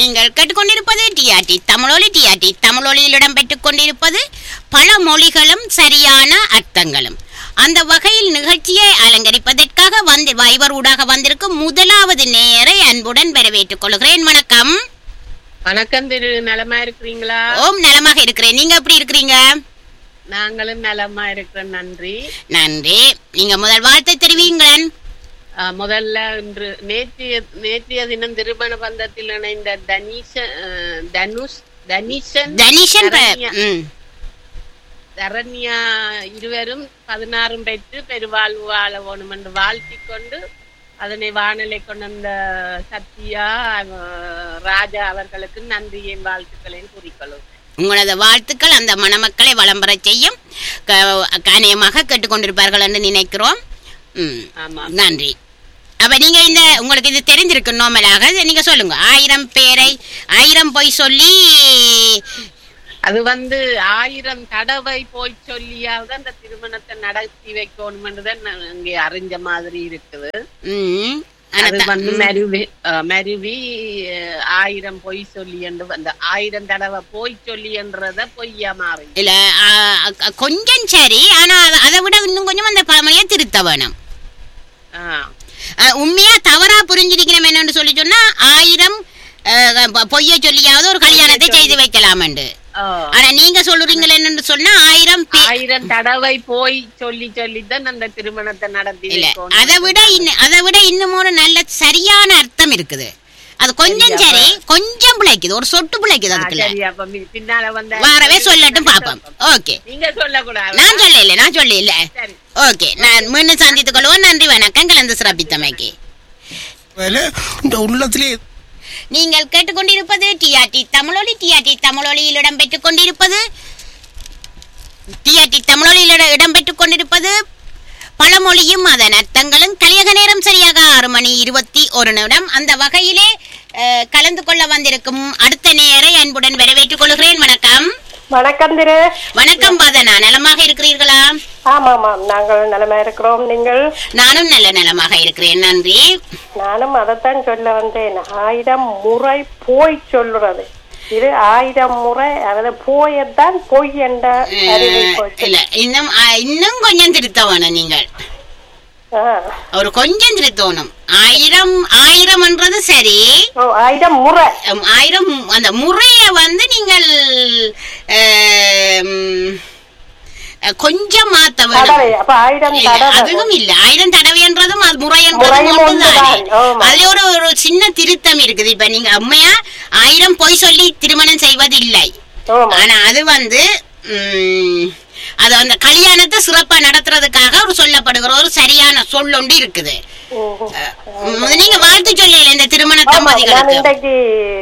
நீங்கள் கேட்டுக்கொண்டிருப்பது டிஆர்டி தமிழொலி டிஆர்டி தமிழொலியில் இடம்பெற்றுக் கொண்டிருப்பது பல மொழிகளும் சரியான அர்த்தங்களும் அந்த வகையில் நிகழ்ச்சியை அலங்கரிப்பதற்காக வந்து வைவர் ஊடாக வந்திருக்கும் முதலாவது நேரை அன்புடன் வரவேற்றுக் கொள்கிறேன் வணக்கம் வணக்கம் திரு நலமா இருக்கிறீங்களா ஓம் நலமாக இருக்கிறேன் நீங்க எப்படி இருக்கிறீங்க நாங்களும் நலமா இருக்கிறோம் நன்றி நன்றி நீங்க முதல் வாழ்த்தை தெரிவிங்களேன் அஹ், முதல்ல இன்று நேற்றைய நேற்றைய தினம் திருமண பந்தத்தில் இணைந்த தனிஷ அஹ், தனுஷ் தனிஷன் தனிஷன் ப- சரண்யா. ம். தரண்யா இருவரும் பதினாறும் பெற்று பெருவாழ்வு வாழ வேணும் என்று வாழ்த்திக் கொண்டு அதனை வானலை கொண்டு வந்த சத்யா அஹ், ராஜா அவர்களுக்கு நன்றியையும் வாழ்த்துக்களையும் கூறிக்கொள்ளும் உங்களது வாழ்த்துக்கள் அந்த மணமக்களை வளம் பெறச் செய்யும் க- கணியமாக கேட்டுக்கொண்டிருப்பார்கள் என்று நினைக்கிறோம் ம். ஆமா நன்றி அப்ப நீங்க இந்த உங்களுக்கு இது தெரிஞ்சிருக்கு நோமலாக இதை நீங்க சொல்லுங்க ஆயிரம் பேரை ஆயிரம் பொய் சொல்லி அது வந்து ஆயிரம் தடவை போய் சொல்லியாவது அந்த திருமணத்தை நடத்தி வைக்கணும்ன்றதான் நான் இங்கே அறிஞ்ச மாதிரி இருக்குது ம், ஆனா அது த- வந்து மருவி அஹ், மருவி அஹ், ஆயிரம் பொய் சொல்லி என்று அந்த ஆயிரம் தடவை போய் சொல்லி என்றத பொய்யா மாறி இல்ல ஆ, அ- கொஞ்சம் சரி ஆனா அத- அதை விட இன்னும் கொஞ்சம் அந்த பழமொழியை திருத்த வேணும் ஆஹ் அஹ், உண்மையா தவறா புரிஞ்சிருக்கணும் என்னன்னு சொல்லி சொன்னா ஆயிரம் அஹ், பொ- பொய்யை சொல்லியாவது ஒரு கல்யாணத்தை செய்து வைக்கலாமண்டு ஆஹ். ஆனா நீங்க சொல்றீங்களே என்னன்னு சொன்னா ஆயிரம் பே- ஆயிரம் தடவை போய் சொல்லி சொல்லிதான் அந்த திருமணத்தை நடத்தி இல்ல வைக்கணும் அதை விட இன்னும் அதை விட இன்னும் ஒரு நல்ல சரியான அர்த்தம் இருக்குது அது கொஞ்சம் சரி கொஞ்சம் பிழைக்குது ஒரு சொட்டு பிழைக்குது ஆஹ், அதுக்குள்ள சரி அப்ப மி- பின்னால வந்த வாரவே சொல்லட்டும் பாப்போம் ஓகே நீங்க சொல்லக்கூடாது நான் சொல்ல இல்ல நான் சொல்ல இல்ல சரி ஓகே நான் மீண்டும் சந்தித்துக் கொள்வோம் நன்றி வணக்கம் கலந்து சிறப்பித்தமைக்கு வேலை இந்த உள்ளத்திலே நீங்கள் கேட்டுக்கொண்டிருப்பது டிஆர்டி தமிழொலி டிஆர்டி தமிழொலியில் இடம்பெற்றுக் கொண்டிருப்பது டிஆர்டி தமிழொலியில் இட- இடம்பெற்றுக் கொண்டிருப்பது பழமொழியும் அதன் அர்த்தங்களும் கலியக நேரம் சரியாக ஆறு மணி இருபத்தி ஒரு நிமிடம் அந்த வகையிலே அஹ், கலந்து கொள்ள வந்திருக்கும் அடுத்த நேரை அன்புடன் வரவேற்றுக் கொள்கிறேன் வணக்கம் வணக்கம் திரு வணக்கம் பதனா நலமாக இருக்கிறீர்களா ஆமாமாம் நாங்கள் நலமா இருக்கிறோம் நீங்கள் நானும் நல்ல நலமாக இருக்கிறேன் நன்றி நானும் அதைத்தான் சொல்ல வந்தேன் ஆயிரம் முறை போய் சொல்றது இது ஆயிரம் முறை அதாவது போயத்தான் பொய் என்ற அறிவை அஹ், போய் இல்ல இன்னும் அஹ், இன்னும் கொஞ்சம் திருத்த வேணும் நீங்கள் ஆ. ஒரு கொஞ்சம் திருத்தணும் ஆயிரம் ஆயிரம்ன்றது சரி ஓ ஆயிரம் முறை அம், ஆயிரம் அந்த முறைய வந்து நீங்கள் அஹ், அஹ், கொஞ்சம் மாத்த வேணும் தடவை அப்ப ஆயிரம் இல்ல, தடவை அதுவும் இல்ல ஆயிரம் தடவைன்றதும் அது முறைன்றதும் முறையும் ஒன்றுதானே ஒன்றுதான். ஆமா. அதுல ஒரு ஒரு சின்ன திருத்தம் இருக்குது இப்ப நீங்க உண்மையா ஆயிரம் பொய் சொல்லி திருமணம் செய்வதில்லை ஆமா ஆனா அது வந்து ம், அது அந்த கல்யாணத்தை சிறப்பா நடத்துறதுக்காக ஒரு சொல்லப்படுகிற ஒரு சரியான சொல் ஒன்று இருக்குது ம்ஹும். ம், நீங்க வாழ்த்து சொல்லல இந்த திருமண ஆமா நான் தம்பதிகளுக்கு இன்றைக்கு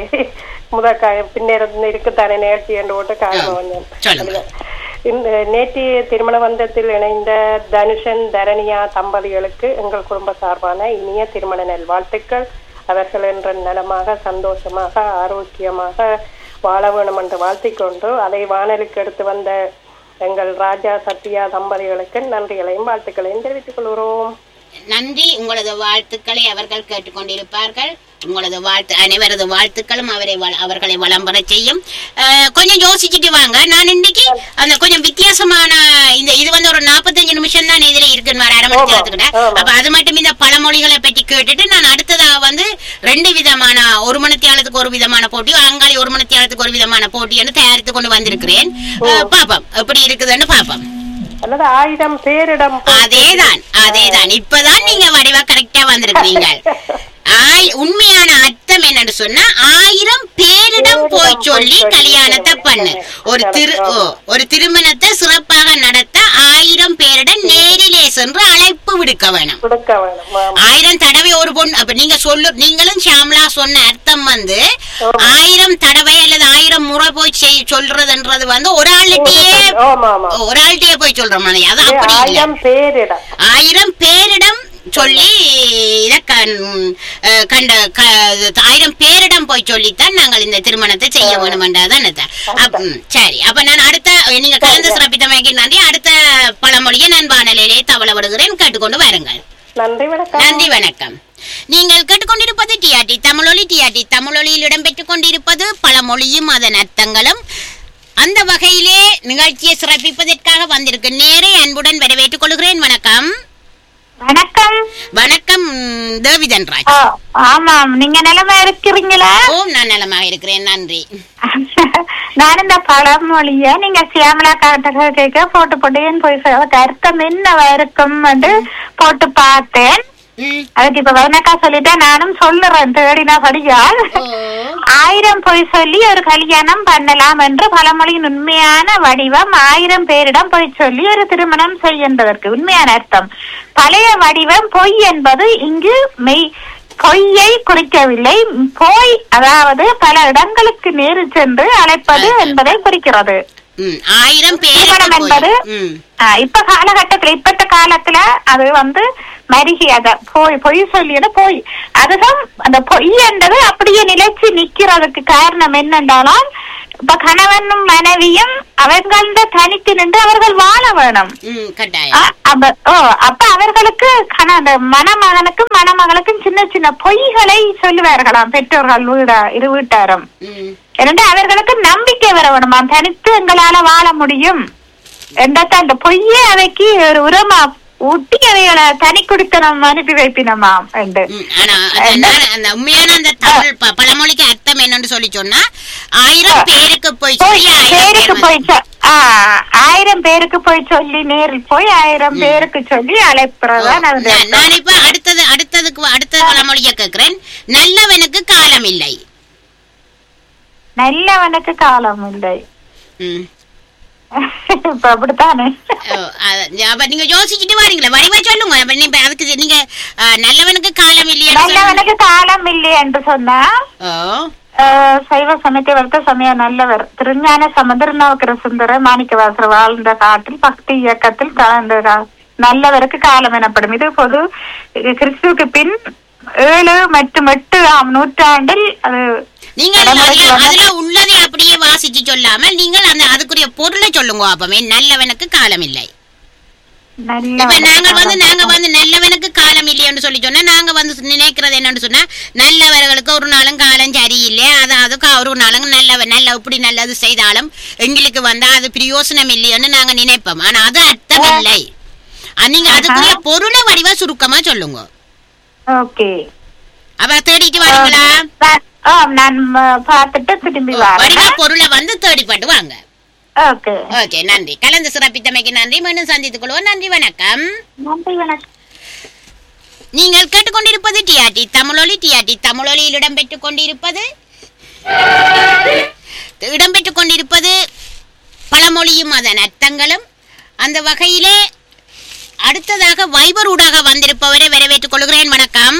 முதல் பின்னிருந்து இருக்குத்தானே நேர்த்தி என்று போட்டு காரணம் வந்தேன் சொல்லுங்க இந்த நேற்றைய திருமண பந்தத்தில் இணைந்த தனுஷன் தரணியா தம்பதிகளுக்கு எங்கள் குடும்ப சார்பான இனிய திருமண நல்வாழ்த்துக்கள் அவர்கள் என்ற நலமாக சந்தோஷமாக ஆரோக்கியமாக வாழ வேணும் என்று வாழ்த்திக் கொண்டு அதை வானலுக்கு எடுத்து வந்த எங்கள் ராஜா சத்யா தம்பதிகளுக்கு நன்றிகளையும் வாழ்த்துக்களையும் தெரிவித்துக் கொள்கிறோம் நன்றி உங்களது வாழ்த்துக்களை அவர்கள் கேட்டுக்கொண்டிருப்பார்கள் உங்களது வாழ்த்து அனைவரது வாழ்த்துக்களும் அவரை வள- அவர்களை வளம்பர செய்யும் அஹ், கொஞ்சம் யோசிச்சுட்டு வாங்க நான் இன்னைக்கு அந்த கொஞ்சம் வித்தியாசமான இந்த இது வந்து ஒரு நாற்பத்தஞ்சு நிமிஷம் தான் இதுல இருக்குன்னு வர அரை மணி ஆமா, நேரத்துக்கிட்ட ஆமா. அப்ப அது மட்டும் இந்த பழமொழிகளை பற்றி கேட்டுட்டு நான் அடுத்ததா வந்து ரெண்டு விதமான ஒரு மணித்தியாலத்துக்கு ஒரு விதமான போட்டி அங்காளி ஒரு மணித்தியாலத்துக்கு ஒரு விதமான போட்டி என்று தயாரித்து கொண்டு வந்திருக்கிறேன் அஹ், பாப்போம் எப்படி இருக்குதுன்னு பாப்போம் அல்லது ஆயிரம் பேரிடம் போய் அதேதான் அதேதான் இப்பதான் நீங்க வடிவா கரெக்டா வந்திருக்கீங்க ஆய் உண்மையான அர்த்தம் என்னன்னு சொன்னா ஆயிரம் பேரிடம் போய் சொல்லி கல்யாணத்தை பண்ணு ஒரு திரு ஓ, ஒரு திருமணத்தை சிறப்பாக நடத்த ஆயிரம் பேரிடம் நேரிலே சென்று அழைப்பு விடுக்க வேணும் கொடுக்க வேணும் ஆமா. ஆயிரம் தடவை ஒரு பொண்ணு அப்ப நீங்க சொல்லு நீங்களும் ஷாம்லா சொன்ன அர்த்தம் வந்து ஆயிரம் தடவை அல்லது ஆயிரம் முறை போய் செய் சொல்றதுன்றது வந்து ஒரு ஆள்கிட்டயே ஆமா ஆமா ஒரு ஆள்கிட்டயே போய் சொல்ற மாதிரி அது அப்படி இல்லை ஆயிரம் பேரிடம் ஆயிரம் பேரிடம் சொல்லி இத கண் அஹ் கண்ட க- ஆயிரம் பேரிடம் போய் சொல்லித்தான் நாங்கள் இந்த திருமணத்தை செய்ய வேணுமென்றதான் சரி அப்ப நான் அடுத்த நீங்க கலந்து சிறப்பித்தமைக்கு நன்றி அடுத்த பழமொழியை நான் வானலிலே தவள விடுகிறேன் கேட்டுக்கொண்டு வாருங்கள் நன்றி வணக்கம் நன்றி வணக்கம் நீங்கள் கேட்டுக்கொண்டிருப்பது டிஆர்டி தமிழொலி டிஆர்டி தமிழொலியில் இடம்பெற்றுக் கொண்டிருப்பது பழமொழியும் அதன் அர்த்தங்களும் அந்த வகையிலே நிகழ்ச்சியை சிறப்பிப்பதற்காக வந்திருக்கு நேரே அன்புடன் வரவேற்றுக் கொள்கிறேன் வணக்கம் வணக்கம் வணக்கம் தேவிதன் ராஜ் ஓ, ஆமாம் நீங்க நிலைமை இருக்கிறீங்களா ஓம் நான் நலமாக இருக்கிறேன் நன்றி நான் இந்த பழமொழிய நீங்க சியாமலா காட்ட கேட்க போட்டு போட்டு என் போய் சொல்ல, அதுக்கு அர்த்தம் என்னவா இருக்கும் போட்டு பார்த்தேன் ம். அதுக்கு இப்ப வதனக்கா சொல்லிட்டா நானும் சொல்லுறேன் தேடினா படியால் ஓ. ஆயிரம் பொய் சொல்லி ஒரு கல்யாணம் பண்ணலாம் என்று பழமொழியின் உண்மையான வடிவம் ஆயிரம் பேரிடம் பொய் சொல்லி ஒரு திருமணம் செய் என்பதற்கு உண்மையான அர்த்தம் பழைய வடிவம் பொய் என்பது இங்கு மெய் பொய்யை குறிக்கவில்லை போய் அதாவது பல இடங்களுக்கு நேரில் சென்று அழைப்பது என்பதை குறிக்கிறது ம், ஆயிரம் திருமணம் என்பது பேர் ம் ஆ, இப்ப காலகட்டத்துல இப்பத்த காலத்துல அது வந்து மருகி அத போய் பொய் சொல்லியது போய் அதுதான் அந்த பொய் என்றது அப்படியே நிலைச்சு நிக்கிறதுக்கு காரணம் என்னென்றாலும் இப்ப கணவனும் மனைவியும் அவர்கள தனித்து நின்று அவர்கள் வாழ வேணும் ம் ஆ, கட்டாயம் அப்ப ஓ அப்ப அவர்களுக்கு கண அந்த மணமகனுக்கும் மணமகளுக்கும் சின்ன சின்ன பொய்களை சொல்லுவார்களாம் பெற்றோர்கள் வீட இரு வீட்டாரும் ம் இரண்டு அவர்களுக்கு நம்பிக்கை வர வேணுமாம் தனித்து எங்களால வாழ முடியும் என்றத அந்த பொய்யே அவைக்கு ஒரு உரமா ஊட்டி அவைகளை தனி குடித்தனம் அனுப்பி வைப்பினமாம் என்று ம், ஆனா அந்த நான் அந்த உண்மையான அந்த தமிழ் ப- பழமொழிக்கு அர்த்தம் என்னன்னு சொல்லி சொன்னா ஆயிரம் பேருக்கு போய் போய் சொல்லி ஆயிரம் பேருக்கு பேர் போய் வந்து- சொ- ஆ, ஆயிரம் பேருக்கு போய் சொல்லி நேரில் போய் ஆயிரம் பேருக்கு சொல்லி அழைப்புறதான் அது நான் நான் இப்ப அடுத்தது அடுத்ததுக்கு அடுத்த பழமொழிய கேக்குறேன் நல்லவனுக்கு காலம் இல்லை நல்லவனுக்கு காலம் இல்லை ம். இப்ப அப்படித்தானே ஓ, அத- அப்ப நீங்க யோசிச்சுட்டு வாரீங்களா வடிவா சொல்லுங்க அப்ப நீங்க அதுக்கு நீங்க ஆ, நல்லவனுக்கு காலம் இல்லையா நல்லவனுக்கு காலம் இல்லை என்று சொன்னா ஓ ஆஹ் சைவ சமயத்தை வளர்த்த சமய நல்லவர் திருஞான சமுதிரநாவுக்கர சுந்தர மாணிக்கவாசர் வாழ்ந்த காட்டில் பக்தி இயக்கத்தில் கலந்த கா- நல்லவருக்கு காலம் எனப்படும் இது பொது இது கிறிஸ்துவுக்கு பின் ஏழு மற்றும் எட்டு ஆம் நூற்றாண்டில் அது நீங்க அதுல நடைமுறைக்கு அதுல- வந்த- அதுல உள்ளதை அப்படியே வாசிச்சு சொல்லாமல் நீங்கள் அந்த அதுக்குரிய பொருளை சொல்லுங்க அப்பமே நல்லவனுக்கு காலம் இல்லை இப்ப நல்லவனுக்கு நாங்க வந்து காலம். நாங்க வந்து நல்லவனுக்கு காலம் இல்லைன்னு சொல்லி சொன்னா நாங்க வந்து நினைக்கிறது என்னன்னு சொன்னா நல்லவர்களுக்கு ஒரு நாளும் காலம் சரியில்லை அதாவது கா- ஒரு நாளும் நல்லவ நல்ல இப்படி நல்லது செய்தாலும் எங்களுக்கு வந்தா அது பிரயோசனம் இல்லைன்னு நாங்க நினைப்போம் ஆனா அது அர்த்தம் இல்லை அஹ் நீங்க அதுக்குரிய பொருளை வடிவா சுருக்கமா சொல்லுங்க ஓகே அவ தேடிட்டு வரீங்களா நான்- ஆ, நான் ம- பார்த்துட்டு திரும்பி வடிவா வரேன் பொருளை வந்து தேடிப்பட்டு வாங்க ஓகே ஓகே நன்றி கலந்து சிறப்பித்தமைக்கு நன்றி மீண்டும் சந்தித்துக் கொள்வோம் நன்றி வணக்கம் நன்றி வணக்கம் நீங்கள் கேட்டுக்கொண்டிருப்பது டிஆர்டி தமிழொலி டிஆர்டி தமிழொலியில் இடம்பெற்றுக் கொண்டிருப்பது இடம்பெற்றுக் கொண்டிருப்பது பழமொழியும் அதன் அர்த்தங்களும் அந்த வகையிலே அடுத்ததாக வைபர் ஊடாக வந்திருப்பவரை வரவேற்றுக் கொள்கிறேன் வணக்கம்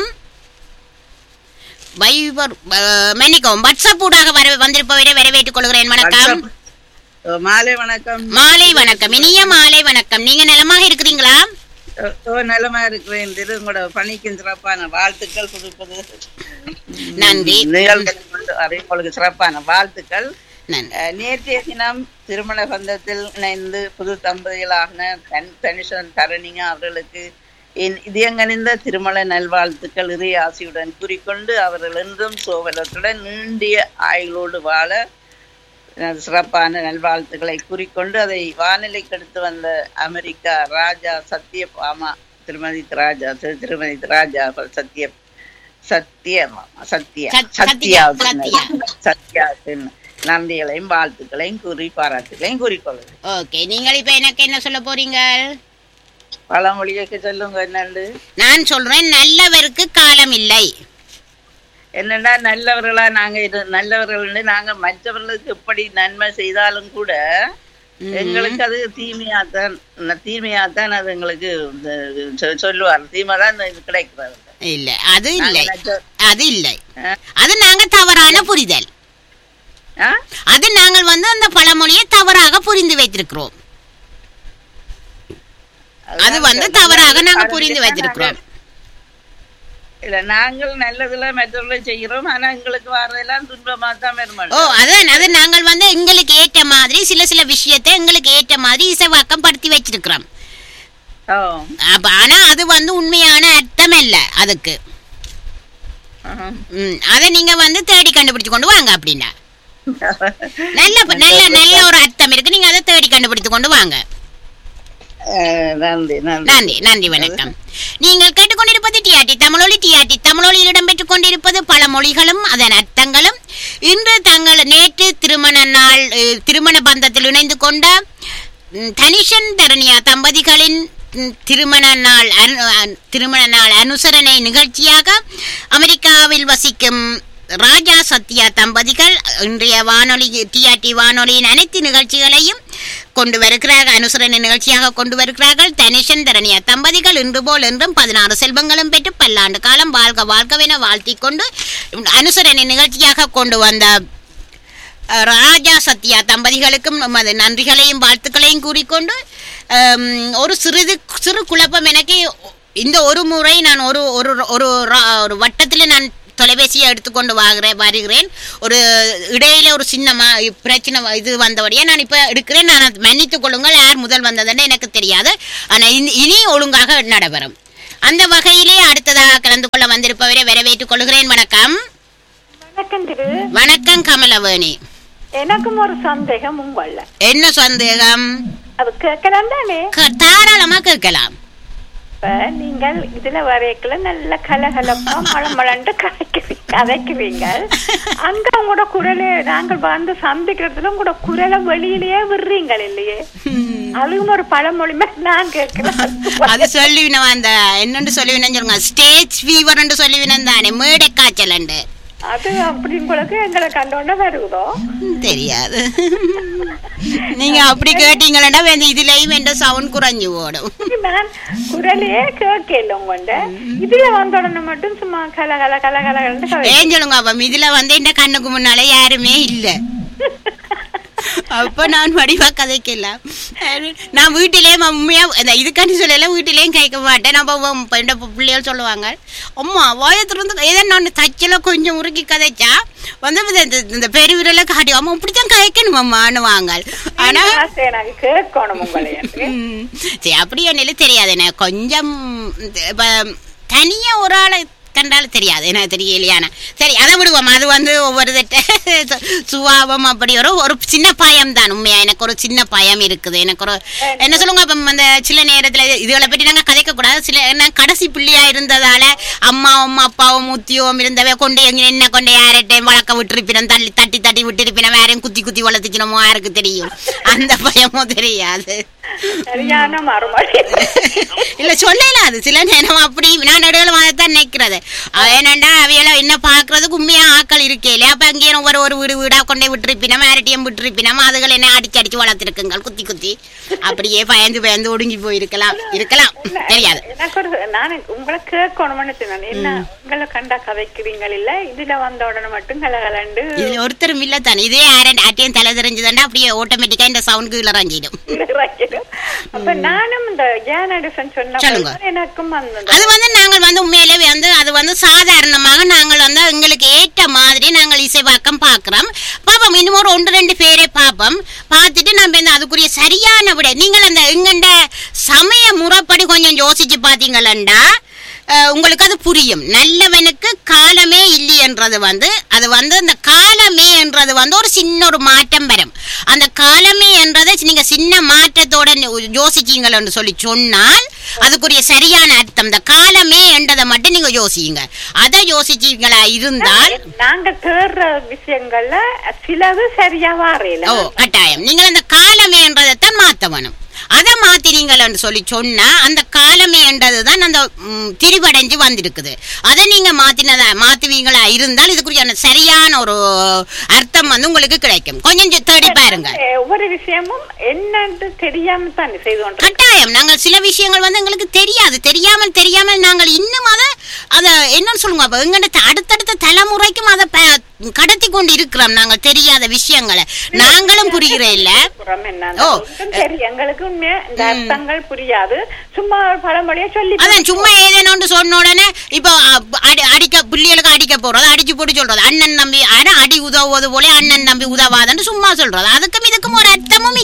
வைபர் அஹ், மன்னிக்கவும் வாட்ஸ்அப் ஊடாக வர வந்திருப்பவரை வரவேற்றுக் கொள்கிறேன் வணக்கம் ஓ, மாலை வணக்கம் மாலை வணக்கம் இனிய மாலை வணக்கம் நீங்க நலமாக இருக்கிறீங்களா ஓ, ஓ நலமா இருக்கிறேன் திரு உங்களோட பணிக்கும் சிறப்பான வாழ்த்துக்கள் புதுப்பது நன்றி நிகழ்வுகளை கொண்டு வர உங்களுக்கு சிறப்பான வாழ்த்துக்கள் நன்றி அஹ், நேற்றைய தினம் திருமண பந்தத்தில் இணைந்து புது தம்பதிகளான தன் தனிஷன் தரணிங்க அவர்களுக்கு என் இதயங்கணிந்த திருமண நல்வாழ்த்துக்கள் இறை ஆசியுடன் கூறிக்கொண்டு அவர்கள் என்றும் சோவலத்துடன் நீண்டிய ஆயுளோடு வாழ எனது சிறப்பான நல்வாழ்த்துக்களை கூறிக்கொண்டு அதை வானிலைக்கு எடுத்து வந்த அமெரிக்கா ராஜா சத்யபாமா திருமதி ராஜா திரு- திருமதி ராஜா சத்ய சத்யமா சத்யா சத்- சத்யா சத்யா, சத்யாவுக்கு நன்றிகளையும் வாழ்த்துக்களையும் கூறி பாராட்டுகளையும் கூறிக்கொள்ளுது ஓகே நீங்கள் இப்ப எனக்கு என்ன சொல்ல போறீங்க பழமொழியக்கு சொல்லுங்க என்னண்டு நான் சொல்றேன் நல்லவருக்கு காலம் இல்லை என்னன்னா நல்லவர்களா நாங்க இரு நல்லவர்கள் நாங்க மற்றவர்களுக்கு எப்படி நன்மை செய்தாலும் கூட எங்களுக்கு அது தீமையாத்தான் தீமையாத்தான் அது எங்களுக்கு இந்த சொ- சொல்லுவார் தீமை தான் இது கிடைக்கிறது இல்ல அது இல்லை நச்ச- அது இல்லை ஆ? அது நாங்க தவறான புரிதல் ஆ? அது நாங்கள் வந்து அந்த பழமொழியை தவறாக புரிந்து வைத்திருக்கிறோம் அது வந்து தவறாக நாங்க புரிந்து வைத்திருக்கிறோம் இல்ல நாங்கள் நல்லதுல மற்றவர்களை செய்கிறோம் ஆனா எங்களுக்கு வர்றதெல்லாம் துன்பமா தான் ஓ வருமானம் அதான் அது நாங்கள் வந்து எங்களுக்கு ஏற்ற மாதிரி சில சில விஷயத்தை எங்களுக்கு ஏற்ற மாதிரி இசைவாக்கம் படுத்தி வச்சிருக்கிறோம் ஓ அப்ப ஆனா அது வந்து உண்மையான அர்த்தம் இல்ல அதுக்கு ஆஹா. ம், அதை நீங்க வந்து தேடி கண்டுபிடிச்சு கொண்டு வாங்க அப்படின்னா நல்ல நல்ல நல்ல ஒரு அர்த்தம் இருக்கு நீங்க அதை தேடி கண்டுபிடித்து கொண்டு வாங்க அஹ், நன்றி நன்றி நன்றி நன்றி வணக்கம் நீங்கள் கேட்டுக்கொண்டிருப்பது டிஆர்டி தமிழொலி டிஆர்டி தமிழொலியில் இடம்பெற்றுக் கொண்டிருப்பது பல மொழிகளும் அதன் அர்த்தங்களும் இன்று தங்கள் நேற்று திருமண நாள் அஹ், திருமண பந்தத்தில் இணைந்து கொண்ட ம், தனிஷன் தரணியா தம்பதிகளின் ம், திருமண நாள் அனு- அ- திருமண நாள் அனுசரணை நிகழ்ச்சியாக அமெரிக்காவில் வசிக்கும் ராஜா சத்யா தம்பதிகள் இன்றைய வானொலி டிஆர்டி வானொலியின் அனைத்து நிகழ்ச்சிகளையும் கொண்டு வருகிறார்கள் அனுசரணை நிகழ்ச்சியாக கொண்டு வருகிறார்கள் தனிஷன் தரணியா தம்பதிகள் இன்று போல் என்றும் பதினாறு செல்வங்களும் பெற்று பல்லாண்டு காலம் வாழ்க வாழ்கவென வாழ்த்திக் கொண்டு அனுசரணை நிகழ்ச்சியாக கொண்டு வந்த அஹ், ராஜா சத்யா தம்பதிகளுக்கும் நமது நன்றிகளையும் வாழ்த்துக்களையும் கூறிக்கொண்டு அம், ஒரு சிறிது சிறு குழப்பம் எனக்கு இந்த ஒரு முறை நான் ஒரு ஒரு ஒரு ரா- ஒரு வட்டத்தில் நான் தொலைபேசியை எடுத்துக்கொண்டு வாகிறேன் வருகிறேன் ஒரு இடையில ஒரு சின்ன மா பிரச்சனை வ- இது வந்தபடியே நான் இப்போ எடுக்கிறேன் நான் அதை மன்னித்துக் கொள்ளுங்கள் யார் முதல் வந்ததுன்னு எனக்கு தெரியாது ஆனால் இனி- இனி ஒழுங்காக நடைபெறும் அந்த வகையிலே அடுத்ததாக கலந்து கொள்ள வந்திருப்பவரை வரவேற்றுக் கொள்கிறேன் வணக்கம் வணக்கம் திரு வணக்கம் கமலவேணி எனக்கும் ஒரு சந்தேகம் உங்கள என்ன சந்தேகம் அது கேட்கலாம் தானே க- தாராளமா கேட்கலாம் இப்ப நீங்கள் இதுல வரைக்கல நல்ல கலகலப்பா மழமழண்டு கதைக்கிறீங்க கதைக்கிறீங்க அங்க உங்களோட குரலை நாங்கள் வந்து சந்திக்கிறதுல உங்களோட குரலை வெளியிலேயே விடுறீங்க இல்லையே அதுவும் ஒரு பழமொழி மாதிரி நான் கேட்கிறேன் அது சொல்லுவினம் அந்த என்னன்னு சொல்லுவினம் சொல்லுங்க ஸ்டேஜ் ஃபீவர் சொல்லுவினம் தானே மேடை காய்ச்சல் அது அப்படி உங்களுக்கு எங்களை கண்டோண்ட வருதோ தெரியாது நீங்க அப்படி கேட்டீங்களா வந்து இதுலயும் எந்த சவுண்ட் குறைஞ்சு ஓடும் நான் குரலையே கேட்கல உங்கள்ட இதுல வந்த உடனே மட்டும் சும்மா கல கல கல கலன்னு கதை ஏன் சொல்லுங்க அப்ப இதுல வந்து இந்த கண்ணுக்கு முன்னால யாருமே இல்ல அப்ப நான் வடிவா கதைக்கலாம் நான் வீட்டிலேயே உண்மையா இந்த இதுக்காண்டி சொல்லல வீட்டிலேயும் கேட்க மாட்டேன் நம்ம இந்த பிள்ளைகள் சொல்லுவாங்க அம்மா வாயத்திலிருந்து ஏதோ நான் தச்சல கொஞ்சம் முறுக்கி கதைச்சா வந்து இந்த- இந்த- இந்த பெருவிரல காட்டி அம்மா இப்படித்தான் கதைக்கணும் அம்மான்னு வாங்க ஆனா ஆசை எனக்கு கேட்கணும் உங்களை என்று. ம். சரி அப்படி ஒன்றும் தெரியாது எனக்கு கொஞ்சம் இப்ப தனியா ஒரு ஆளை கண்டாலும் தெரியாது எனக்கு தெரியலையான சரி அதை விடுவோம் அது வந்து ஒவ்வொரு தட்ட சுபாவம் அப்படி ஒரு ஒரு சின்ன பயம் தான் உண்மையா எனக்கு ஒரு சின்ன பயம் இருக்குது எனக்கு ஒரு என்ன சொல்லுங்க அப்ப அந்த சில நேரத்துல இதுகளை பற்றி நாங்க கதைக்க கூடாது சில நான் கடைசி பிள்ளையா இருந்ததால அம்மாவும் அப்பாவும் முத்தியும் இருந்தவ கொண்டு எங்க என்ன கொண்டு யார்கிட்டையும் வளர்க்க விட்டுருப்பினோம் தள்ளி தட்டி தட்டி விட்டுருப்பினோம் யாரையும் குத்தி குத்தி வளர்த்துக்கணுமோ யாருக்கு தெரியும் அந்த பயமும் தெரியாது சரியான மறுமொழி இல்ல சொல்லல அது சில நேரம் அப்படி நான் நடுவில் தான் நினைக்கிறது அவ என்னண்டா அவையில என்ன பாக்குறதுக்கு உண்மையா ஆக்கள் இருக்கே இல்லையா அப்ப அங்கேயும் ஒவ்வொரு ஒரு வீடு வீடா கொண்டே விட்டுருப்பினம் யார்கிட்டயும் விட்டுருப்பினம் அதுகள் என்ன அடிச்சு அடிச்சு வளர்த்துருக்குங்க குத்தி குத்தி அப்படியே பயந்து பயந்து ஒடுங்கி போயிருக்கலாம் இருக்கலாம் தெரியாது எனக்கு ஒரு நான் உங்களை கேட்கணும்னு சொன்னேன் என்ன உங்களை கண்டா கதைக்கிறீங்க இல்ல இதுல வந்த உடனே மட்டும் கலகலண்டு இதுல ஒருத்தரும் இல்ல தானே இதே யாரும் ஆட்டையும் தலை தெரிஞ்சதுன்னா அப்படியே ஆட்டோமேட்டிக்கா இந்த சவுண்ட் கீழே இறங்கிடும் இறக்கிடும். அப்ப நானும் இந்த ஜேன் அடிசன் சொன்ன சொல்லுங்க. போது எனக்கும் அந்த அது வந்து நாங்கள் வந்து உண்மையிலே வந்து அது வந்து சாதாரணமாக நாங்கள் வந்து எங்களுக்கு ஏற்ற மாதிரி நாங்கள் இசைவாக்கம் பார்க்குறோம் பார்ப்போம் இன்னும் ஒரு ஒன்று ரெண்டு பேரை பார்ப்போம் பார்த்துட்டு நம்ம இந்த அதுக்குரிய சரியான விட நீங்கள் அந்த எங்கண்ட சமய முறைப்படி கொஞ்சம் யோசிச்சு பார்த்தீங்களா உங்களுக்கு அது புரியும் நல்லவனுக்கு காலமே இல்லை என்றது வந்து அது வந்து அந்த காலமே என்றது வந்து ஒரு சின்ன ஒரு மாற்றம் வரும் அந்த காலமே என்றதை நீங்க சின்ன மாற்றத்தோட யோசிச்சீங்கன்னு சொல்லி சொன்னால் அதுக்குரிய சரியான அர்த்தம் இந்த காலமே என்றதை மட்டும் நீங்க யோசிங்க அதை யோசிச்சீங்களா இருந்தால் நாங்க தேடுற விஷயங்கள்ல சிலது சரியா வாரையில ஓ கட்டாயம் நீங்கள் அந்த காலமே என்றதைத்தான் மாத்த வேணும் அதை மாத்தினீங்கன்னு சொல்லி சொன்னா அந்த காலமே என்றதுதான் அந்த ம், திரிவடைஞ்சு வந்திருக்குது அதை நீங்க மாத்தினதா மாத்துவீங்களா இருந்தால் இதுக்குரிய சரியான ஒரு அர்த்தம் வந்து உங்களுக்கு கிடைக்கும் கொஞ்சம் சு- தேடி பாருங்க ஒவ்வொரு விஷயமும் என்னன்னு தெரியாம தான் செய்து கொண்டு கட்டாயம் நாங்கள் சில விஷயங்கள் வந்து எங்களுக்கு தெரியாது தெரியாமல் தெரியாமல் நாங்கள் இன்னும் அதை அதை என்னன்னு சொல்லுங்க அப்ப எங்கள்ட்ட அடுத்தடுத்த தலைமுறைக்கும் அதை ப- கடத்தி கொண்டு இருக்கிறோம் நாங்கள் தெரியாத விஷயங்களை நாங்களும் புரிகிற இல்ல புறம் என்ன ஓ. சரி எங்களுக்கு உண்மையா இந்த அர்த்தங்கள் புரியாது சும்மா ஒரு பழமொழியா சொல்லி அதான் சும்மா ஏதேனோன்னு சொன்ன உடனே இப்போ அ- அடி அடிக்க பிள்ளைகளுக்கு அடிக்க போறது அடிச்சு போட்டு சொல்றது அண்ணன் நம்பி ஆனா அடி உதவுவது போல அண்ணன் நம்பி உதவாதன்னு சும்மா சொல்றது அதுக்கும் இதுக்கும் ஒரு அர்த்தமும் இல்ல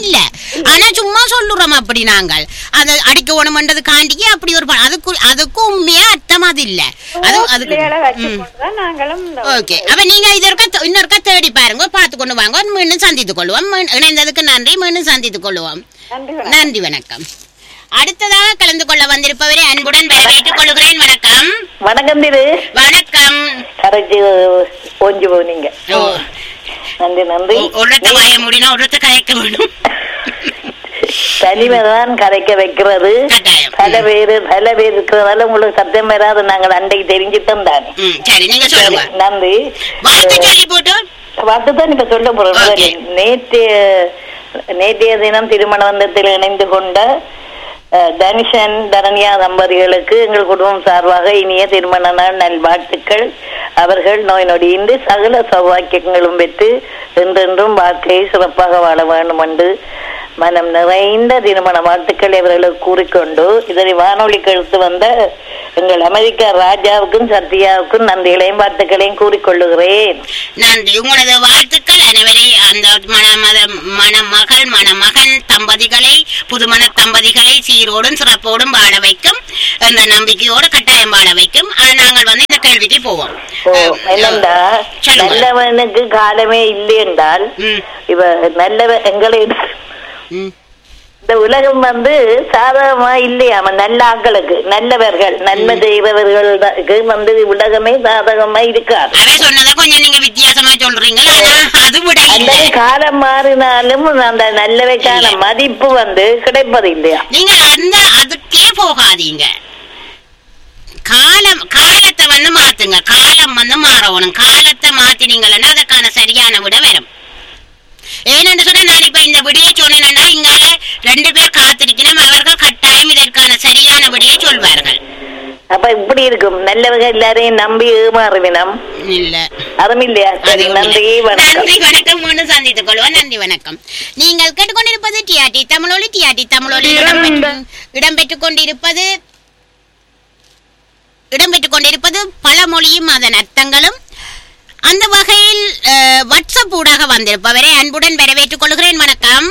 ஆனா சும்மா சொல்லுறோம் அப்படி நாங்கள் அது அடிக்க உணவுன்றது காண்டிக்கு அப்படி ஒரு ப- அதுக்கு அதுக்கு உண்மையா அர்த்தம் அது இல்ல அது அதுக்கு பிள்ளைகளை வச்சு ம். கொண்டுதான் நாங்களும் இந்த- ஓகே அப்ப நீங்க இதற்கா இன்னொருக்கா தேடி பாருங்க பார்த்து கொண்டு வாங்க மீண்டும் சந்தித்துக் கொள்வோம் மீ- இணைந்ததுக்கு நன்றி மீண்டும் சந்தித்துக் கொள்வோம் நன்றி வணக்கம். நன்றி வணக்கம் அடுத்ததாக கலந்து கொள்ள வந்திருப்பவரை அன்புடன் வரவேற்றுக் கொள்கிறேன் வணக்கம் வணக்கம் திரு வணக்கம் கரைச்சி ஓஞ்சு போனீங்க ஓ, நன்றி நன்றி ஒ- ஒருத்த வாய முடினா ஒருத்த கதைக்க வேணும் தனிமைதான் கரைக்க வைக்கிறது கட்டாயம். பல பேரு பல பேர் இருக்கிறதால உங்களுக்கு சத்தியம் வராது நாங்கள் அன்றைக்கு தெரிஞ்சுட்டோம் தானே ம், சரி நீங்க சொல்லுங்க நன்றி வாழ்த்து சொல்லி போட்டு பார்த்துதான் இப்ப சொல்ல போறோம் Okay. நேற்றைய நேற்றைய தினம் திருமண பந்தத்தில் இணைந்து கொண்ட அஹ், தனுஷன் தரண்யா தம்பதிகளுக்கு எங்கள் குடும்பம் சார்பாக இனிய திருமண நாள் நல்வாழ்த்துக்கள் அவர்கள் நோய் நொடியின்றி சகல சௌபாக்கியங்களும் பெற்று என்றென்றும் வாழ்க்கையை சிறப்பாக வாழ வேண்டும் என்று மனம் நிறைந்த திருமண வாழ்த்துக்கள் இவர்களுக்கு கூறிக்கொண்டு இதனை வானொலிக்கு எடுத்து வந்த எங்கள் அமெரிக்க ராஜாவுக்கும் சத்யாவுக்கும் நன்றிகளையும் வாழ்த்துக்களையும் கூறிக்கொள்ளுகிறேன் நன்றி உங்களது வாழ்த்துக்கள் அனைவரை அந்த மணமத மணமகள் மணமகன் தம்பதிகளை புதுமண தம்பதிகளை சீரோடும் சிறப்போடும் வாழ வைக்கும் அந்த நம்பிக்கையோடு கட்டாயம் வாழ வைக்கும் ஆனா, நாங்கள் வந்து இந்த கேள்விக்கு போவோம் ஓ, அஹ், என்னண்டா சொல்லுங்க. நல்லவனுக்கு காலமே இல்லை என்றால் ம், இவ நல்லவ எங்களை ம். இந்த உலகம் வந்து சாதகமா இல்லையாம நல்ல ஆட்களுக்கு நல்லவர்கள் நன்மை செய்பவர்களுக்கு வந்து உலகமே சாதகமா இருக்காது அவ சொன்னதை கொஞ்சம் நீங்க வித்தியாசமா சொல்றீங்களா ஆனா அது விட இல்ல அல்லது காலம் மாறினாலும் அந்த நல்லவைக்கான மதிப்பு வந்து கிடைப்பது இல்லையா நீங்க அந்த அதுக்கே போகாதீங்க காலம் காலத்தை வந்து மாத்துங்க காலம் வந்து மாறணும் காலத்தை மாத்தினீங்கன்னா அதுக்கான சரியான விட வரும் ஏனென்று சொன்னா நான் இப்ப இந்த விடியை சொன்னேன்னா இங்கால ரெண்டு பேர் காத்திருக்கணும் அவர்கள் கட்டாயம் இதற்கான சரியான விடையை சொல்வார்கள் அப்ப இப்படி இருக்கும் நல்லவங்க எல்லாரையும் நம்பி ஏமாறுவினம் இல்ல அதுவும் இல்லையா அது சரி உண்மை. நன்றி வணக்கம் நன்றி வணக்கம் மீண்டும் சந்தித்துக் கொள்வோம் நன்றி வணக்கம் நீங்கள் கேட்டுக்கொண்டிருப்பது டிஆர்டி தமிழொலி டிஆர்டி தமிழொலி இடம்பெற்று இடம்பெற்றுக் கொண்டிருப்பது இடம்பெற்றுக் கொண்டிருப்பது பழமொழியும் அதன் அர்த்தங்களும் அந்த வகையில் அஹ், வாட்ஸ்அப் ஊடாக வந்திருப்பவரை அன்புடன் வரவேற்றுக் கொள்கிறேன் வணக்கம்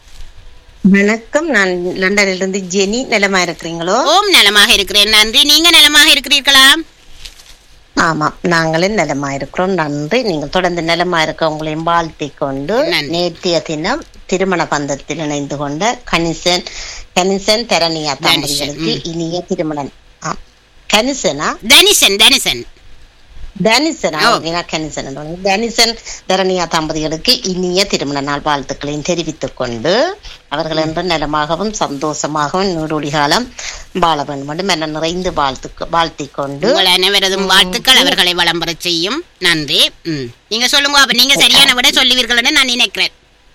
வணக்கம் நான் லண்டனில் இருந்து ஜெனி நலமா இருக்கிறீங்களோ ஓம் நலமாக இருக்கிறேன் நன்றி நீங்க நலமாக இருக்கிறீர்களா ஆமாம் நாங்களும் நலமா இருக்கிறோம் நன்றி நீங்கள் தொடர்ந்து நலமா இருக்க உங்களையும் வாழ்த்திக் கொண்டு நன்றி. நேற்றைய தினம் திருமண பந்தத்தில் இணைந்து கொண்ட கணிசன் கணிசன் தரணியா தம்பதிகளுக்கு ம். இனிய திருமணம் ஆ, கணிசனா தனிசன் தனிசன் தனிசனா ஓ. ஓகே, நான் கணிசன் என்று சொன்னேன். தனிசன் தரணியா தம்பதிகளுக்கு இனிய திருமண நாள் வாழ்த்துக்களையும் தெரிவித்துக் கொண்டு அவர்கள் என்று நலமாகவும் சந்தோஷமாகவும் நூறொடி காலம் வாழ வேண்டும் என்று மன நிறைந்து வாழ்த்து வாழ்த்திக் கொண்டு உங்கள் அனைவரதும் வாழ்த்துக்கள் அவர்களை வளம் பெறச் செய்யும் நன்றி ம். நீங்க சொல்லுங்க அப்ப நீங்க சரியான விட சொல்லுவீர்கள் என்று நான் நினைக்கிறேன்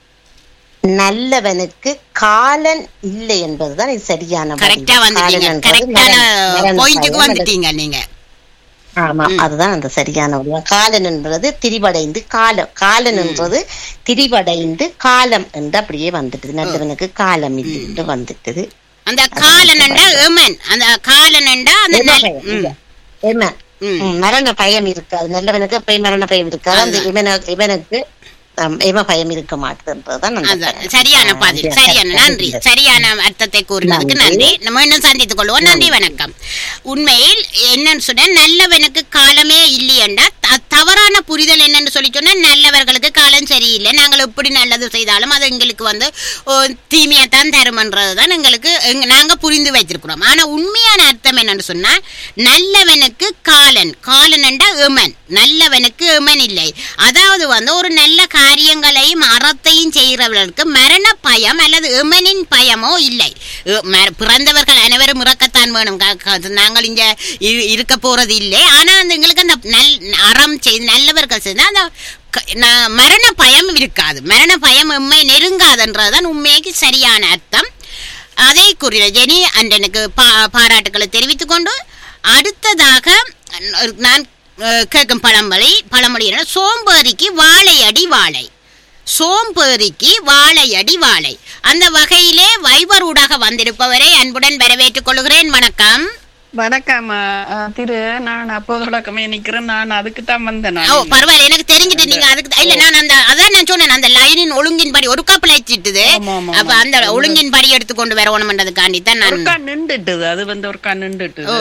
நல்லவனுக்கு காலன் இல்லை என்பதுதான் இது சரியான பதில். கரெக்டா வந்துட்டீங்க காலன் என்பது கரெக்டான மரண- மரண பாயிண்ட்டுக்கு பயம் வந்துட்டீங்க நீங்க ஆமா ம். அதுதான் அந்த சரியான வடிவம் காலன் என்பது திரிவடைந்து காலம் காலன் என்பது திரிவடைந்து காலம் என்று அப்படியே வந்துட்டது நல்லவனுக்கு காலம் இல்லை என்று வந்துட்டது அந்த காலனண்டா எமன் அந்த காலனண்டா அந்த எம நல்- பயம் ம், இல்ல. எம. ம். ம், மரண பயம் இருக்காது நல்லவனுக்கு எப்பயும் மரண பயம் இருக்காது அந்த இவன இவனுக்கு ஆம், எம பயம் இருக்க மாட்டேதுன்றதுதான் அந்த அதான், பயம். சரியான ஆ, பதில் இந்த சரியான கருத்து நன்றி இல்லை. சரியான அர்த்தத்தை கூறினதுக்கு நன்றி நம்ம மீண்டும் சந்தித்துக் கொள்வோம் நன்றி வணக்கம் உண்மையில் என்னன்னு சொன்னா நல்லவனுக்கு காலமே இல்லையண்டா த- தவறான புரிதல் என்னன்னு சொல்லி சொன்னா நல்லவர்களுக்கு காலம் சரியில்லை நாங்கள் எப்படி நல்லது செய்தாலும் அது எங்களுக்கு வந்து ஓ, தீமையைத்தான் தருமன்றதுதான் எங்களுக்கு எங்க- நாங்க புரிந்து வைத்திருக்கிறோம் ஆனா உண்மையான அர்த்தம் என்னன்னு சொன்னா நல்லவனுக்கு காலன் காலனண்டா எமன் நல்லவனுக்கு எமன் இல்லை அதாவது வந்து ஒரு நல்ல காரியங்களையும் அறத்தையும் செய்கிறவர்களுக்கு மரண பயம் அல்லது எமனின் பயமோ இல்லை எ- ம- பிறந்தவர்கள் அனைவரும் இறக்கத்தான் வேணும் க- க- நாங்கள் இங்க இ- இருக்க போறது இல்லை ஆனா அந்த எங்களுக்கு அந்த நல் அறம் செய்து நல்லவர்கள் செய்து அந்த க- ந- மரண பயம் இருக்காது மரண பயம் உண்மை நெருங்காதுன்றதுதான் உண்மைக்கு சரியான அர்த்தம் அதை கூறின ஜெனி அண்டனுக்கு பா பாராட்டுக்களை தெரிவித்துக் கொண்டு அடுத்ததாக நான் அஹ், கேட்கும் பழமொழி பழமொழி என்ன சோம்பேறிக்கு வாழையடி வாழை சோம்பேறிக்கு வாழையடி வாழை அந்த வகையிலே வைபரூடாக வந்திருப்பவரை அன்புடன் வரவேற்றுக் கொள்கிறேன் வணக்கம் வணக்கம் அ, அ, திரு நான் அப்போதோடக்கமே நிக்கிறேன் நான் அதுக்கு தான் வந்தேன் ஓ நான் பரவாயில்ல எனக்கு தெரிஞ்சுட்டு நீங்க அதுக்கு இல்ல நான் அந்த அதான் நான் சொன்னேன் அந்த லைனின் ஒழுங்கின்படி ஒருக்கா பிழைச்சிட்டுது ஆமா, ஆமா, அப்ப அந்த ஒழுங்கின் படி எடுத்து கொண்டு வரணும்ன்றதுக்காண்டி தான் நான் ஒருக்கா நின்றுட்டுது அது வந்து ஒருக்கா நின்றுட்டுது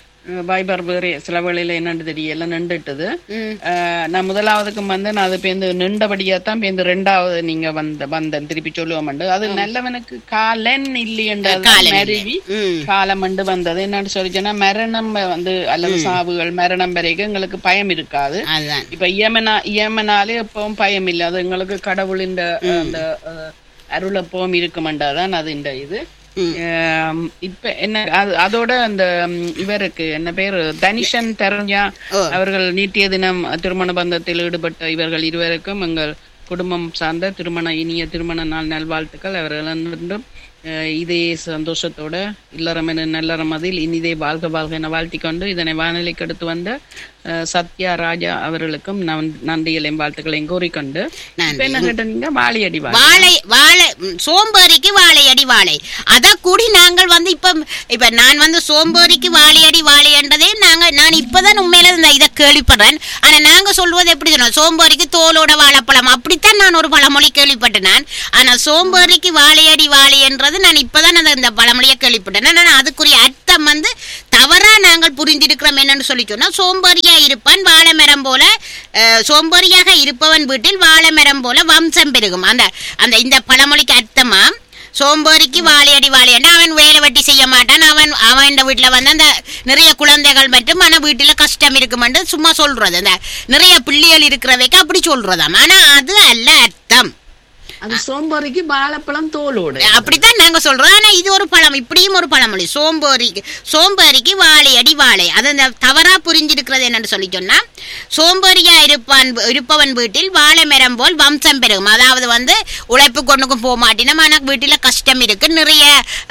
வைபர் வேறு சில வேளையில என்னன்னு தெரியல நின்றுட்டுது அஹ், நான் முதலாவதுக்கு வந்து நான் அது பேருந்து நின்றபடியா தான் பேருந்து ரெண்டாவது நீங்க வந்த வந்தேன் திருப்பி சொல்லுவோம் அது நல்லவனுக்கு காலன் இல்லையன்றது காலன் இல்லை. மருவி காலம் வந்து வந்தது என்னன்னு சொல்லிச்சோன்னா மரணம் வந்து அல்லது சாவுகள் மரணம் வரைக்கும் எங்களுக்கு பயம் இருக்காது அதுதான் இப்ப இயமனா இயமனாலே எப்பவும் பயம் இல்லை அது எங்களுக்கு கடவுளின் அந்த அஹ், அருள் எப்பவும் இருக்குமெண்டாதான் அது இந்த இது ஆம், இப்ப என்ன அது- அதோட அந்த ம், இவருக்கு என்ன பேரு தனிஷன் தெரஞ்சா அவர்கள் நீட்டிய தினம் திருமண பந்தத்தில் ஈடுபட்ட இவர்கள் இருவருக்கும் எங்கள் குடும்பம் சார்ந்த திருமண இனிய திருமண நாள் நல்வாழ்த்துக்கள் அவர்கள் அனைவரும், அஹ், இதே சந்தோஷத்தோட இல்லறம் என நல்லறம் அதில் இனிதே வாழ்க வாழ்க என வாழ்த்திக் கொண்டு இதனை வானிலைக்கு எடுத்து வந்த அஹ், சத்யா ராஜா அவர்களுக்கும் நன்- நன்றிகளையும் வாழ்த்துக்களையும் கூறிக்கொண்டு இப்ப என்ன கேட்டீங்க வாழியடி வாழை வாழை வாழை ம், சோம்பேறிக்கு வாழையடி வாழை அத கூடி நாங்கள் வந்து இப்ப இப்ப நான் வந்து சோம்பேறிக்கு வாழையடி வாழைன்றதே நாங்க நான் இப்பதான் உண்மையில இந்த இதை கேள்விப்படுறேன் ஆனா நாங்க சொல்வது எப்படி சொன்னோம் சோம்பேறிக்கு தோலோட வாழைப்பழம் அப்படித்தான் நான் ஒரு பழமொழி கேள்விப்பட்டேன் நான் ஆனா சோம்பேறிக்கு வாழையடி வாழை என்றது நான் இப்பதான் அந்த இந்த பழமொழியை கேள்விப்பட்டேன் ஆனா அதுக்குரிய அர்த்தம் வந்து தவறா நாங்கள் புரிந்திருக்கிறோம் என்னன்னு சொல்லி சொன்னா சோம்பேறியா இருப்பான் வாழை மரம் போல அஹ், சோம்பேறியாக இருப்பவன் வீட்டில் வாழை மரம் போல வம்சம் பெருகும் அந்த அந்த இந்த பழமொழிக்கு அர்த்தமா சோம்பேறிக்கு வாழையடி வாழையன்னா அவன் வேலை வெட்டி செய்ய மாட்டான் அவன் அவன் வீட்டுல வந்து அந்த நிறைய குழந்தைகள் மற்றும் ஆனா வீட்டுல கஷ்டம் இருக்குமென்று சும்மா சொல்றது அந்த நிறைய பிள்ளைகள் இருக்கிறவைக்கு அப்படி சொல்றதாம் ஆனா அது அல்ல அர்த்தம் அது சோம்பேறிக்கு வாழைப்பழம் தோலோடு அப்படித்தான் நாங்க சொல்றோம் ஆனா இது ஒரு பழம் இப்படியும் ஒரு பழமொழி சோம்பேறிக்கு சோம்பேறிக்கு வாழை அடி வாழை அது அந்த தவறா புரிஞ்சிருக்கிறது என்னன்னு சொல்லி சொன்னா சோம்பேறியா இருப்பான் இருப்பவன் வீட்டில் வாழை மரம் போல் வம்சம் பெருகும் அதாவது வந்து உழைப்பு கொண்டுக்கும் போக மாட்டினோம் ஆனா வீட்டுல கஷ்டம் இருக்கு நிறைய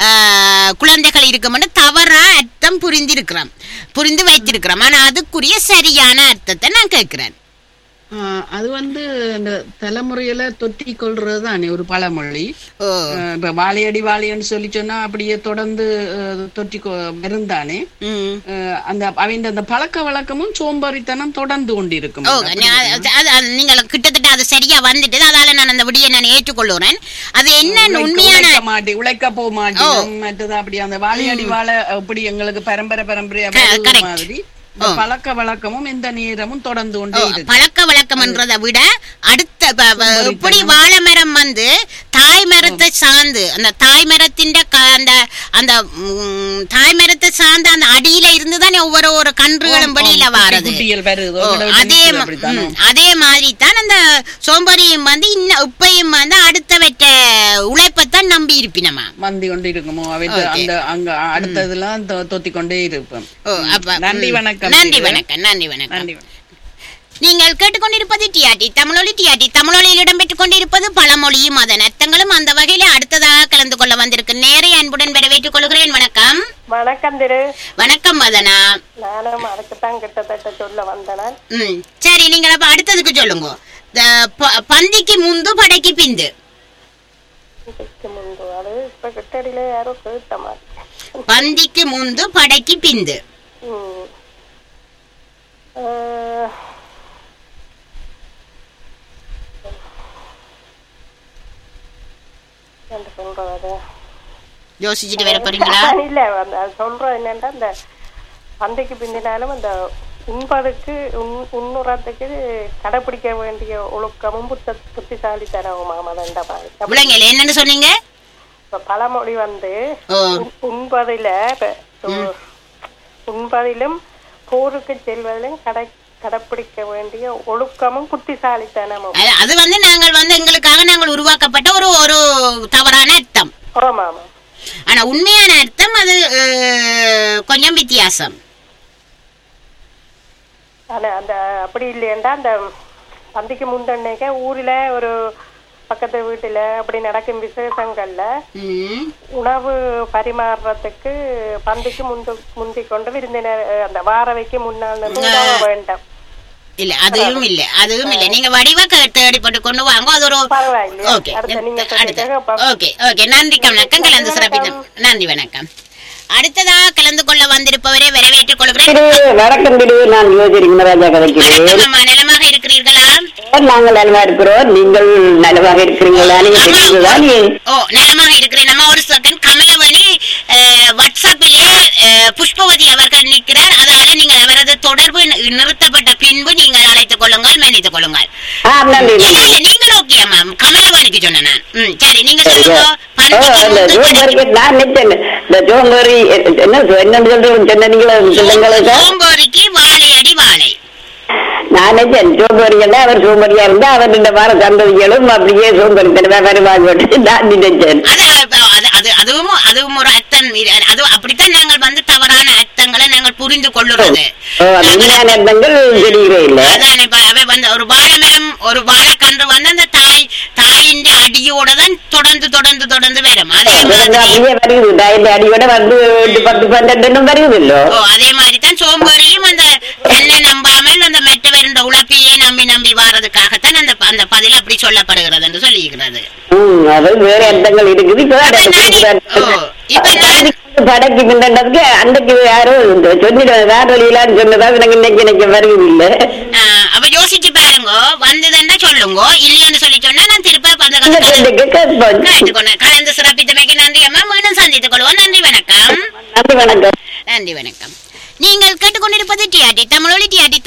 ஆஹ், குழந்தைகள் இருக்கும்னு தவறா அர்த்தம் புரிந்திருக்கிறோம் புரிந்து வைத்திருக்கிறோம் ஆனா அதுக்குரிய சரியான அர்த்தத்தை நான் கேட்கிறேன் ஆஹ் அது வந்து இந்த தலைமுறையில தொற்றி கொள்றது தானே ஒரு பழமொழி ஆஹ் இப்ப வாழையடி வாழையன்னு சொல்லி சொன்னா அப்படியே தொடர்ந்து ஆஹ் தொற்றி கொ- வருந்தானே ஆஹ் அந்த அவங்க அந்த பழக்க வழக்கமும் சோம்பேறித்தனம் தொடர்ந்து கொண்டிருக்கும் ஓ நான் அது- அது- அது நீங்கள் கிட்டத்தட்ட அது சரியா வந்துட்டு அதால நான் அந்த விடியை நான் ஏற்றுக்கொள்ளுறேன் அது என்ன உழைக்க- உண்மையான உழைக்க மாட்டே உழைக்க போக மாட்டேன் மற்றது அப்படி அந்த வாழையடி வாழை அப்படி எங்களுக்கு பரம்பரை பரம்பரையா வருவது மாதிரி இந்த பழக்க வழக்கமும் எந்த நேரமும் தொடர்ந்து கொண்டே இருக்கு பழக்க வழக்கம்ன்றதை விட அடுத்த ப- ப- எப்படி வாழை மரம் வந்து தாய் மரத்தை சார்ந்து அந்த தாய் மரத்தின் அந்த அந்த ம், தாய் மரத்தை சார்ந்த அந்த அடியில இருந்து தானே ஒவ்வொரு ஒரு கன்றுகளும் வெளியில வாரது குட்டிகள் வருது ஓ, உங்களோட அதே வீட்டுல ம- அப்படித்தானோ? ம், அதே மாதிரி தான் அந்த சோம்பேறியும் வந்து இன்னும் இப்பயும் வந்து அடுத்தவற்ற உழைப்பத்தான் நம்பி இருப்பினமா மந்தி கொண்டு இருக்குமோ அவற்றை Okay. அந்த அங்க அடுத்ததெல்லாம் தொ- தொத்திக் கொண்டே இருப்போம் ஓ, அப்ப, நன்றி ம். வணக்கம் நன்றி திரு. வணக்கம் நன்றி வணக்கம் நன்றி வணக்கம் நீங்கள் கேட்டுக்கொண்டிருப்பது டிஆர்டி தமிழொலி டிஆர்டி தமிழொலியில் இடம்பெற்றுக் கொண்டிருப்பது பழமொழியும் அதன் அர்த்தங்களும் அந்த வகையில அடுத்ததாக கலந்து கொள்ள வந்திருக்கு நேரே அன்புடன் வரவேற்றுக் கொள்கிறேன் வணக்கம் வணக்கம் திரு வணக்கம் மதனா நானும் அதுக்குத்தான் கிட்டத்தட்ட சொல்ல வந்தேன் ம் சரி நீங்கள் அப்ப அடுத்ததுக்கு சொல்லுங்க இந்த ப- பந்திக்கு முந்து படைக்கு பிந்து இதுக்கு முன்பு அது இப்ப கிட்டடியில யாரோ கேட்ட மாதிரி பந்திக்கு முந்து படைக்கு பிந்து ம். அஹ், என்ன சொல்றது அது? யோசிச்சுட்டு வர போறீங்களா இல்ல அந்த அது சொல்றது என்னன்னா இந்த பந்தைக்கு பிந்தினாலும் அந்த உண்பதுக்கு உண் உண்ணுறதுக்கு கடைபிடிக்க வேண்டிய ஒழுக்கமும் புத்த புத்திசாலித்தனமும் அந்த மாதிரி விளங்கல என்னன்னு சொன்னீங்க இப்ப பழமொழி வந்து ஓ. உண்- உண்பதில இப்ப, உ- உண்பதிலும் போருக்கு செல்வதிலும் கடை கடைப்பிடிக்க வேண்டிய ஒழுக்கமும் புத்திசாலித்தனமும் அது- அது வந்து நாங்கள் வந்து எங்களுக்காக நாங்கள் உருவாக்கப்பட்ட ஒரு ஒரு தவறான அர்த்தம் ஆமா ஆமா ஆனா உண்மையான அர்த்தம் அது அஹ், கொஞ்சம் வித்தியாசம் ஆனா அந்த அப்படி இல்லையண்டா அந்த பந்திக்கு முந்தன்னைக்க ஊர்ல ஒரு பக்கத்து வீட்டுல அப்படி நடக்கும் விசேஷங்கள்ல ம். உணவு பரிமாறுறதுக்கு பந்திக்கு முந்து முந்தி கொண்டு விருந்தினர் அஹ், அந்த வாரவைக்கு முன்னால் நின்று உணவ வேண்டும் இல்ல அதுவும் இல்ல அதுவும் இல்ல நீங்க வடிவா க- தேடிப்பட்டு கொண்டு வாங்க அது ஒரு பரவாயில்லை ஓகே அடுத்த நீங்க அடுத்த சொல்லிட்டு ஓகே ஓகே நன்றி வணக்கம் கலந்து சிறப்பிக்கும் நன்றி வணக்கம் அடுத்ததாக கலந்து கொள்ள வந்திருப்பவரை வரவேற்றுக் கொள்கிறேன் வணக்கம் திரு நான் யோசிரி குணராஜா கதைக்கிறேன் வணக்கம் அம்மா நலமாக இருக்கிறீர்களா நாங்கள் நலமா இருக்கிறோம் நீங்கள் நலமாக இருக்கிறீங்களா நீங்க தெரியுங்களா நீ ஓ நலமாக இருக்கிறேன் நம்ம ஒரு செகண்ட் கமலவணி அஹ், வாட்ஸ்அப்பிலே அஹ், புஷ்பவதி அவர்கள் நிற்கிறார் அதால நீங்கள் அவரது தொடர்பு நி- நிறுத்தப்பட்ட பின்பு நீங்கள் அழைத்துக் கொள்ளுங்கள் மன்னித்துக் கொள்ளுங்கள் ஆ நன்றி இல்ல நன்றி இல்ல நீங்கள் ஓகே மேம் கமலவணிக்கு சொன்னேன் நான் ம் சரி நீங்க சரி, சொல்லுங்க ஓ, பந்திக்கு இந்த முந்து ஜோம்பேறி கிடைக்கும் நான் நினைச்சேன் இந்த ஜோம்பேறி என்ன என்னன்னு சொல்றது சொன்னீங்களா சொல்லுங்களுக்கு சோம்போரிக்கு வாழையடி வாழை நான் நினைச்சேன் சோம்பேறிகள் அவர் சோம்பேறியா இருந்தா அவர் இந்த வார சந்ததிகளும் அப்படியே சோம்பேறித்தனமா வருவாங்க நான் நினைச்சேன் அது அது அது அதுவும் அதுவும் ஒரு அர்த்தம் இரு- அது அப்படித்தான் நாங்கள் வந்து தவறான அர்த்தங்களை நாங்கள் புரிந்து கொள்ளுறது ஓ, அது உண்மையான எண்ணங்கள் தெரிகிறே இல்ல அதான் இப்ப அவ வந்து ஒரு வாழைமரம் ஒரு வாழைக்கன்று வந்து அந்த தாய் தாயின் அடியோட தான் தொடர்ந்து தொடர்ந்து தொடர்ந்து வரும் அதே மாதிரி அப்படியே வருது தாயின் அடியோட வந்து எட்டு பத்து பன்னெண்டு வருது இல்லோ ஓ அதே மாதிரி தான் சோம்பேறியும் அந்த தன்னை நம்பாமல் அந்த மெட்டவருண்ட உழைப்பையே நம்பி நம்பி வாரதுக்காகத்தான் அந்த அந்த பதில் அப்படி சொல்லப்படுகிறது என்று சொல்லியிருக்கிறது ம் அது வேற அர்த்தங்கள் இருக்குது இப்ப அப்ப நான் ஓ, இப்ப நான் படைக்கு பின்னதுக்கு அன்றைக்கு யாரோ சொல்லிடுவேன் வேற வழியிலான்னு சொன்னதா எனக்கு இன்னைக்கு எனக்கு வருது இல்ல ஆஹ், அப்ப யோசிச்சு பாருங்க வந்ததுன்னா சொல்லுங்க இல்லையான்னு சொல்லி சொன்னா நான் திருப்ப அந்த இந்த கதை ரெண்டுக்கு கேட்போம். கேட்டுக்கொண்டேன் கலந்து சிறப்பித்தமைக்கு நன்றி அம்மா மீண்டும் சந்தித்துக் கொள்வோம் நன்றி வணக்கம் நன்றி வணக்கம் நன்றி வணக்கம் நீங்கள் கேட்டுக்கொண்டிருப்பது டிஆர்டி தமிழொலி டிஆர்டி